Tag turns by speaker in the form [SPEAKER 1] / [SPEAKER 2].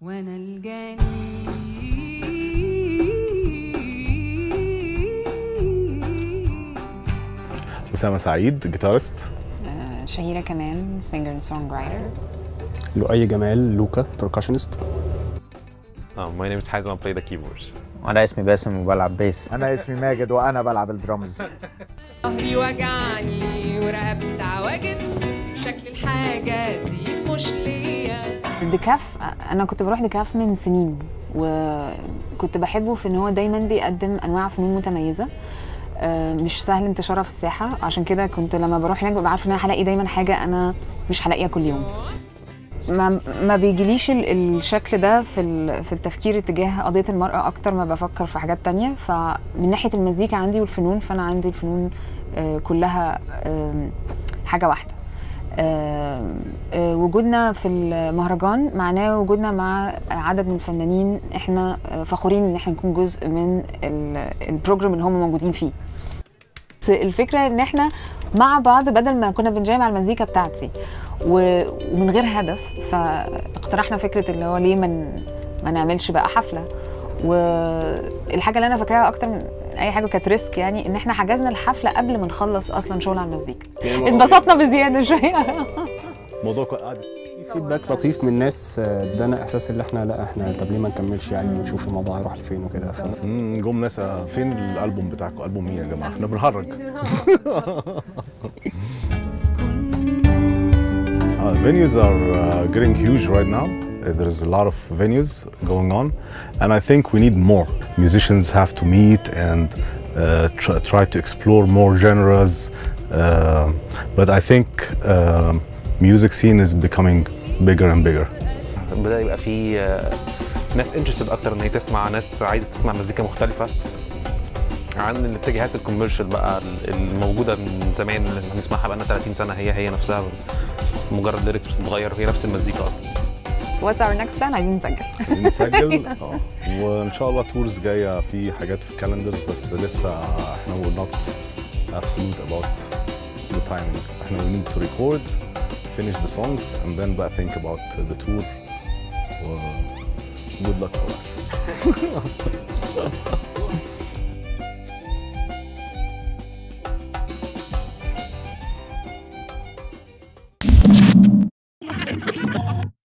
[SPEAKER 1] وانا الجنين
[SPEAKER 2] أسامة سعيد جيتارست
[SPEAKER 3] شهيرة كمان سينجر اند سونج رايتر
[SPEAKER 4] لؤي جمال لوكا بركشنست
[SPEAKER 5] Oh, my name is Haizam. I play the keyboards.
[SPEAKER 6] وانا اسمي باسم وبلعب بيس
[SPEAKER 7] انا اسمي ماجد وانا بلعب الدرامز
[SPEAKER 1] ظهري وجعني ورقبتي اتعوجت شكل الحاجة دي مش ليا
[SPEAKER 3] ديكاف انا كنت بروح ديكاف من سنين وكنت بحبه في ان هو دايما بيقدم انواع فنون متميزه آه، مش سهل انتشارها في الساحه عشان كده كنت لما بروح هناك ببقى عارفه ان انا هلاقي دايما حاجه انا مش هلاقيها كل يوم ما ما بيجيليش ال- الشكل ده في ال- في التفكير اتجاه قضيه المراه اكتر ما بفكر في حاجات تانية فمن ناحيه المزيكا عندي والفنون فانا عندي الفنون آه، كلها آم، حاجه واحده آم، آه، وجودنا في المهرجان معناه وجودنا مع عدد من الفنانين احنا آه، فخورين ان احنا نكون جزء من ال- البروجرام اللي هم موجودين فيه بس الفكره ان احنا مع بعض بدل ما كنا بنجامع على المزيكا بتاعتي و- ومن غير هدف فاقترحنا فكره اللي هو ليه من ما نعملش بقى حفله والحاجه اللي انا فاكراها اكتر من اي حاجه كانت ريسك يعني ان احنا حجزنا الحفله قبل ما نخلص اصلا شغل على المزيكا اتبسطنا بزياده شويه
[SPEAKER 2] موضوع كو- قعدة
[SPEAKER 4] فيدباك لطيف من الناس آه، ادانا احساس ان احنا لا احنا طب ليه ما نكملش يعني ونشوف الموضوع هيروح لفين وكده ف...
[SPEAKER 2] مم، جم ناس آه، فين الالبوم بتاعكم البوم مين يا جماعه احنا بنهرج Uh, venues are uh, getting huge right now. Uh, There's a lot of venues going on, and I think we need more. Musicians have to meet and uh, try, try to explore more genres. Uh, but I think uh, music scene is becoming bigger and bigger.
[SPEAKER 5] بدأ يبقى في آه، ناس انترستد اكتر ان هي تسمع ناس عايزه تسمع مزيكا مختلفه عن الاتجاهات الكوميرشال بقى الموجوده من زمان اللي بنسمعها بقى 30 سنه هي هي نفسها مجرد ليركس بتتغير وهي نفس المزيكا اصلا
[SPEAKER 3] واتس اور نكست بلان عايزين نسجل
[SPEAKER 2] نسجل اه وان شاء الله تورز جايه في حاجات في الكالندرز بس لسه احنا we're not absolute about the timing احنا we need to record finish the songs and then بقى think about the tour و good luck for us